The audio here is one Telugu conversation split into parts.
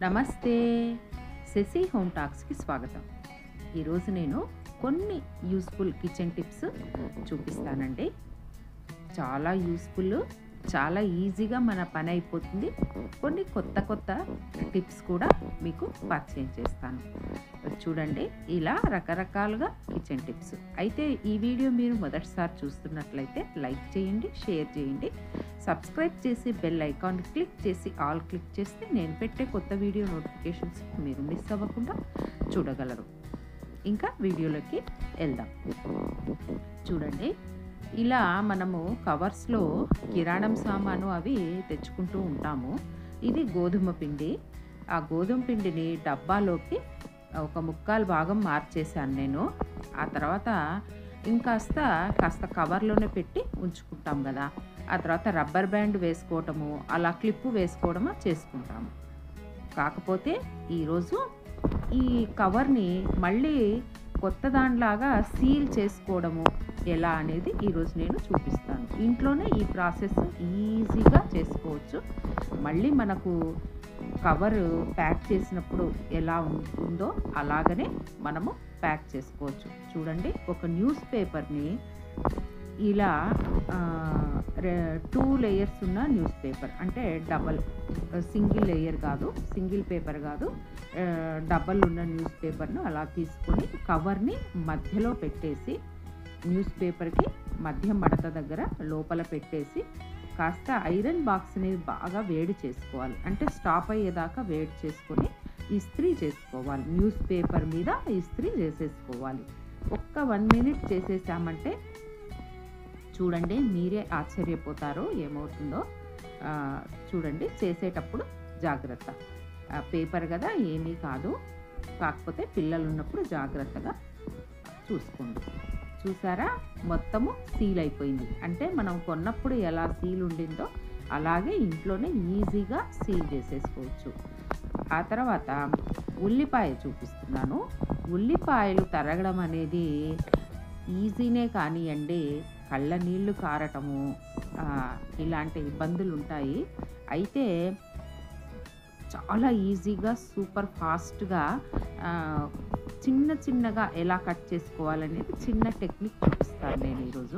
నమస్తే శశి హోమ్ టాక్స్కి స్వాగతం ఈరోజు నేను కొన్ని యూస్ఫుల్ కిచెన్ టిప్స్ చూపిస్తానండి చాలా యూస్ఫుల్ చాలా ఈజీగా మన పని అయిపోతుంది కొన్ని కొత్త కొత్త టిప్స్ కూడా మీకు పరిచయం చేస్తాను చూడండి ఇలా రకరకాలుగా కిచెన్ టిప్స్ అయితే ఈ వీడియో మీరు మొదటిసారి చూస్తున్నట్లయితే లైక్ చేయండి షేర్ చేయండి సబ్స్క్రైబ్ చేసి బెల్ ఐకాన్ క్లిక్ చేసి ఆల్ క్లిక్ చేస్తే నేను పెట్టే కొత్త వీడియో నోటిఫికేషన్స్ మీరు మిస్ అవ్వకుండా చూడగలరు ఇంకా వీడియోలోకి వెళ్దాం చూడండి ఇలా మనము కవర్స్లో కిరాణం సామాను అవి తెచ్చుకుంటూ ఉంటాము ఇది గోధుమ పిండి ఆ గోధుమ పిండిని డబ్బాలోకి ఒక ముక్కాలు భాగం మార్చేశాను నేను ఆ తర్వాత ఇంకాస్త కాస్త కవర్లోనే పెట్టి ఉంచుకుంటాం కదా ఆ తర్వాత రబ్బర్ బ్యాండ్ వేసుకోవటము అలా క్లిప్పు వేసుకోవడము చేసుకుంటాము కాకపోతే ఈరోజు ఈ కవర్ని మళ్ళీ కొత్త దానిలాగా సీల్ చేసుకోవడము ఎలా అనేది ఈరోజు నేను చూపిస్తాను ఇంట్లోనే ఈ ప్రాసెస్ ఈజీగా చేసుకోవచ్చు మళ్ళీ మనకు కవర్ ప్యాక్ చేసినప్పుడు ఎలా ఉంటుందో అలాగనే మనము ప్యాక్ చేసుకోవచ్చు చూడండి ఒక న్యూస్ పేపర్ని ఇలా టూ లేయర్స్ ఉన్న న్యూస్ పేపర్ అంటే డబల్ సింగిల్ లేయర్ కాదు సింగిల్ పేపర్ కాదు డబల్ ఉన్న న్యూస్ పేపర్ను అలా తీసుకొని కవర్ని మధ్యలో పెట్టేసి న్యూస్ పేపర్కి మధ్య మడత దగ్గర లోపల పెట్టేసి కాస్త ఐరన్ బాక్స్ని బాగా వేడి చేసుకోవాలి అంటే స్టాప్ అయ్యేదాకా వేడి చేసుకొని ఇస్త్రీ చేసుకోవాలి న్యూస్ పేపర్ మీద ఇస్త్రీ చేసేసుకోవాలి ఒక్క వన్ మినిట్ చేసేసామంటే చూడండి మీరే ఆశ్చర్యపోతారు ఏమవుతుందో చూడండి చేసేటప్పుడు జాగ్రత్త పేపర్ కదా ఏమీ కాదు కాకపోతే పిల్లలు ఉన్నప్పుడు జాగ్రత్తగా చూసుకోండి చూసారా మొత్తము సీల్ అయిపోయింది అంటే మనం కొన్నప్పుడు ఎలా సీల్ ఉండిందో అలాగే ఇంట్లోనే ఈజీగా సీల్ చేసేసుకోవచ్చు ఆ తర్వాత ఉల్లిపాయ చూపిస్తున్నాను ఉల్లిపాయలు తరగడం అనేది ఈజీనే కానివ్వండి కళ్ళ నీళ్లు కారటము ఇలాంటి ఇబ్బందులు ఉంటాయి అయితే చాలా ఈజీగా సూపర్ ఫాస్ట్గా చిన్న చిన్నగా ఎలా కట్ చేసుకోవాలనేది చిన్న టెక్నిక్ చూపిస్తాను నేను ఈరోజు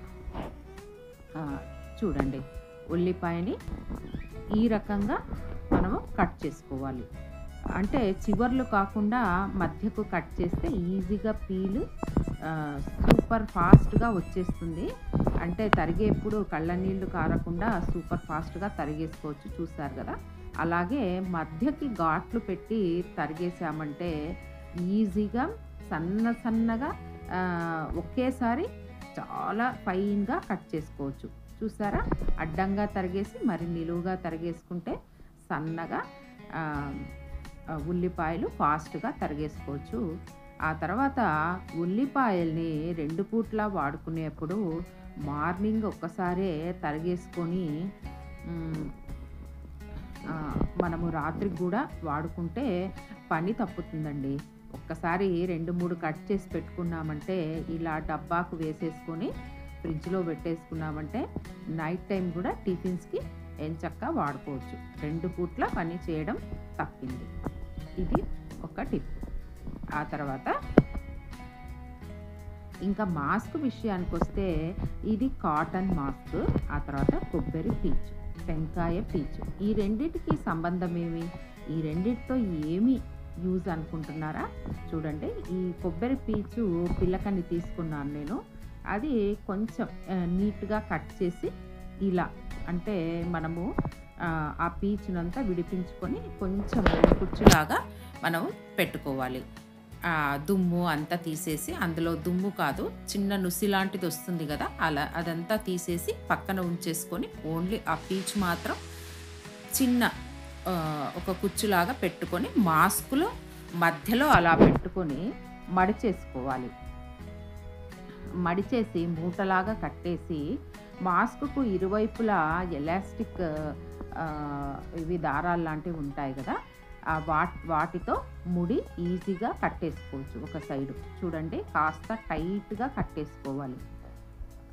చూడండి ఉల్లిపాయని ఈ రకంగా మనము కట్ చేసుకోవాలి అంటే చివర్లు కాకుండా మధ్యకు కట్ చేస్తే ఈజీగా పీలు సూపర్ ఫాస్ట్గా వచ్చేస్తుంది అంటే తరిగేప్పుడు కళ్ళ నీళ్ళు కారకుండా సూపర్ ఫాస్ట్గా తరిగేసుకోవచ్చు చూసారు కదా అలాగే మధ్యకి ఘాట్లు పెట్టి తరిగేసామంటే ఈజీగా సన్న సన్నగా ఒకేసారి చాలా ఫైన్గా కట్ చేసుకోవచ్చు చూసారా అడ్డంగా తరిగేసి మరి నిలువుగా తరిగేసుకుంటే సన్నగా ఉల్లిపాయలు ఫాస్ట్గా తరిగేసుకోవచ్చు ఆ తర్వాత ఉల్లిపాయల్ని రెండు పూట్ల వాడుకునేప్పుడు మార్నింగ్ ఒక్కసారే తరిగేసుకొని మనము రాత్రికి కూడా వాడుకుంటే పని తప్పుతుందండి ఒక్కసారి రెండు మూడు కట్ చేసి పెట్టుకున్నామంటే ఇలా డబ్బాకు వేసేసుకొని ఫ్రిడ్జ్లో పెట్టేసుకున్నామంటే నైట్ టైం కూడా టిఫిన్స్కి ఎంచక్కా వాడుకోవచ్చు రెండు పూట్ల పని చేయడం తప్పింది ఇది ఒక టిప్ ఆ తర్వాత ఇంకా మాస్క్ విషయానికి వస్తే ఇది కాటన్ మాస్క్ ఆ తర్వాత కొబ్బరి పీచు టెంకాయ పీచు ఈ రెండింటికి సంబంధం ఏమి ఈ రెండింటితో ఏమి యూజ్ అనుకుంటున్నారా చూడండి ఈ కొబ్బరి పీచు పిల్లకని తీసుకున్నాను నేను అది కొంచెం నీట్గా కట్ చేసి ఇలా అంటే మనము ఆ పీచునంతా విడిపించుకొని కొంచెం కుచ్చులాగా మనం పెట్టుకోవాలి దుమ్ము అంతా తీసేసి అందులో దుమ్ము కాదు చిన్న నుసి లాంటిది వస్తుంది కదా అలా అదంతా తీసేసి పక్కన ఉంచేసుకొని ఓన్లీ ఆ పీచ్ మాత్రం చిన్న ఒక కుచ్చులాగా పెట్టుకొని మాస్కులో మధ్యలో అలా పెట్టుకొని మడిచేసుకోవాలి మడిచేసి మూటలాగా కట్టేసి మాస్క్కు ఇరువైపులా ఎలాస్టిక్ ఇవి దారాలు లాంటివి ఉంటాయి కదా వాట్ వాటితో ముడి ఈజీగా కట్టేసుకోవచ్చు ఒక సైడు చూడండి కాస్త టైట్గా కట్టేసుకోవాలి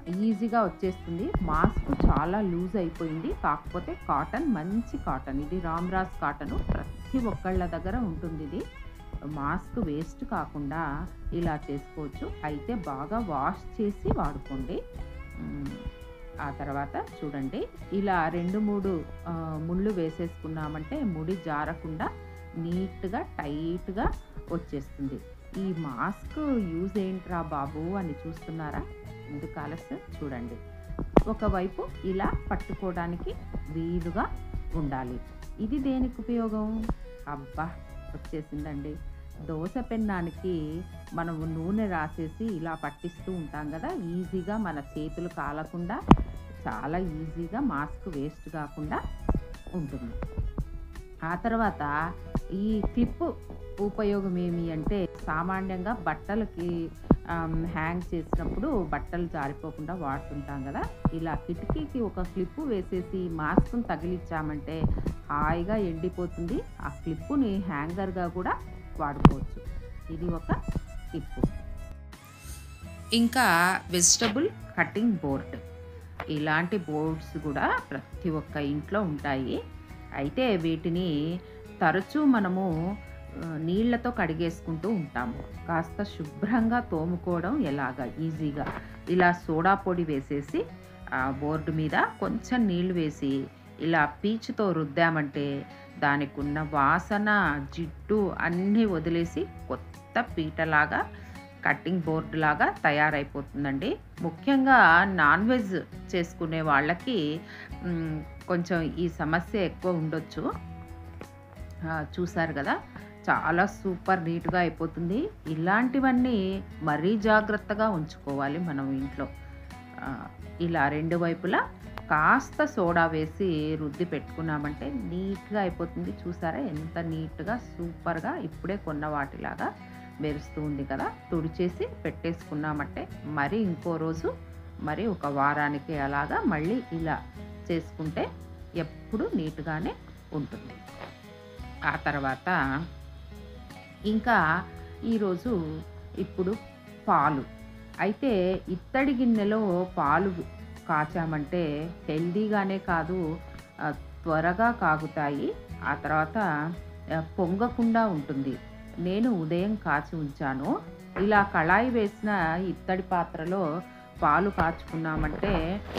ఈజీగా వచ్చేస్తుంది మాస్క్ చాలా లూజ్ అయిపోయింది కాకపోతే కాటన్ మంచి కాటన్ ఇది రామ్రాజ్ కాటన్ ప్రతి ఒక్కళ్ళ దగ్గర ఉంటుంది ఇది మాస్క్ వేస్ట్ కాకుండా ఇలా చేసుకోవచ్చు అయితే బాగా వాష్ చేసి వాడుకోండి మ్, ఆ తర్వాత చూడండి ఇలా రెండు మూడు ఆ, ముళ్ళు వేసేసుకున్నామంటే ముడి జారకుండా నీట్గా టైట్గా వచ్చేస్తుంది ఈ మాస్క్ యూజ్ ఏంట్రా బాబు అని చూస్తున్నారా ఎందుకు ఆలస్యం చూడండి ఒకవైపు ఇలా పట్టుకోవడానికి వీలుగా ఉండాలి ఇది దేనికి ఉపయోగం అబ్బా వచ్చేసిందండి దోశ పెన్నానికి మనం నూనె రాసేసి ఇలా పట్టిస్తూ ఉంటాం కదా ఈజీగా మన చేతులు కాలకుండా చాలా ఈజీగా మాస్క్ వేస్ట్ కాకుండా ఉంటుంది ఆ తర్వాత ఈ క్లిప్ ఉపయోగం ఏమి అంటే సామాన్యంగా బట్టలకి ఆమ్, హ్యాంగ్ చేసినప్పుడు బట్టలు జారిపోకుండా వాడుతుంటాం కదా ఇలా కిటికీకి ఒక క్లిప్పు వేసేసి మాస్క్ను తగిలిచ్చామంటే హాయిగా ఎండిపోతుంది ఆ క్లిప్పుని హ్యాంగర్గా కూడా వాడుకోవచ్చు ఇది ఒక క్లిప్పు ఇంకా వెజిటబుల్ కటింగ్ బోర్డ్ ఇలాంటి బోర్డ్స్ కూడా ప్రతి ఒక్క ఇంట్లో ఉంటాయి అయితే వీటిని తరచూ మనము ఆ, నీళ్ళతో కడిగేసుకుంటూ ఉంటాము కాస్త శుభ్రంగా తోముకోవడం ఎలాగా ఈజీగా ఇలా సోడా పొడి వేసేసి ఆ బోర్డు మీద కొంచెం నీళ్లు వేసి ఇలా పీచుతో రుద్దామంటే దానికి ఉన్న వాసన జిడ్డు అన్నీ వదిలేసి కొత్త పీటలాగా కట్టింగ్ బోర్డు లాగా తయారైపోతుందండి ముఖ్యంగా నాన్ వెజ్ చేసుకునే వాళ్ళకి మ్, కొంచెం ఈ సమస్య ఎక్కువ ఉండొచ్చు ఆ, చూసారు కదా చాలా సూపర్ నీట్గా అయిపోతుంది ఇలాంటివన్నీ మరీ జాగ్రత్తగా ఉంచుకోవాలి మనం ఇంట్లో ఆ, ఇలా రెండు వైపులా కాస్త సోడా వేసి రుద్ది పెట్టుకున్నామంటే నీట్గా అయిపోతుంది చూసారా ఎంత నీట్గా సూపర్గా ఇప్పుడే కొన్న వాటిలాగా మెరుస్తూ ఉంది కదా తుడిచేసి పెట్టేసుకున్నామంటే మరి ఇంకో రోజు మరి ఒక వారానికి అలాగా మళ్ళీ ఇలా చేసుకుంటే ఎప్పుడు నీట్గానే ఉంటుంది ఆ తర్వాత ఇంకా ఈరోజు ఇప్పుడు పాలు అయితే ఇత్తడి గిన్నెలో పాలు కాచామంటే హెల్దీగానే కాదు ఆ, త్వరగా కాగుతాయి ఆ తర్వాత ఆ, పొంగకుండా ఉంటుంది నేను ఉదయం కాచి ఉంచాను ఇలా కళాయి వేసిన ఇత్తడి పాత్రలో పాలు కాచుకున్నామంటే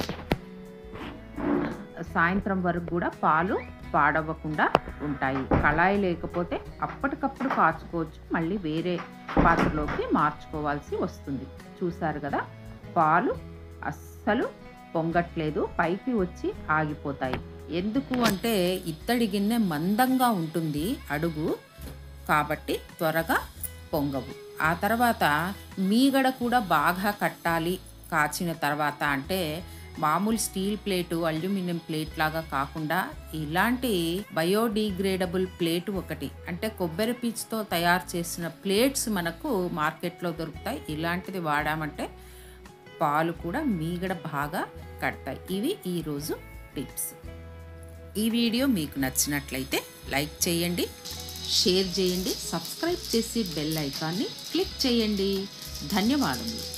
సాయంత్రం వరకు కూడా పాలు పాడవ్వకుండా ఉంటాయి కళాయి లేకపోతే అప్పటికప్పుడు కాచుకోవచ్చు మళ్ళీ వేరే పాత్రలోకి మార్చుకోవాల్సి వస్తుంది చూసారు కదా పాలు అస్సలు పొంగట్లేదు పైకి వచ్చి ఆగిపోతాయి ఎందుకు అంటే ఇత్తడి గిన్నె మందంగా ఉంటుంది అడుగు కాబట్టి త్వరగా పొంగవు ఆ తర్వాత మీగడ కూడా బాగా కట్టాలి కాచిన తర్వాత అంటే మామూలు స్టీల్ ప్లేటు అల్యూమినియం ప్లేట్ లాగా కాకుండా ఇలాంటి బయోడిగ్రేడబుల్ ప్లేట్ ఒకటి అంటే కొబ్బరి పీచుతో తయారు చేసిన ప్లేట్స్ మనకు మార్కెట్లో దొరుకుతాయి ఇలాంటిది వాడామంటే పాలు కూడా మీగడ బాగా కడతాయి ఇవి ఈరోజు టిప్స్ ఈ వీడియో మీకు నచ్చినట్లయితే లైక్ చేయండి షేర్ చేయండి సబ్స్క్రైబ్ చేసి బెల్ ఐకాన్ని క్లిక్ చేయండి ధన్యవాదములు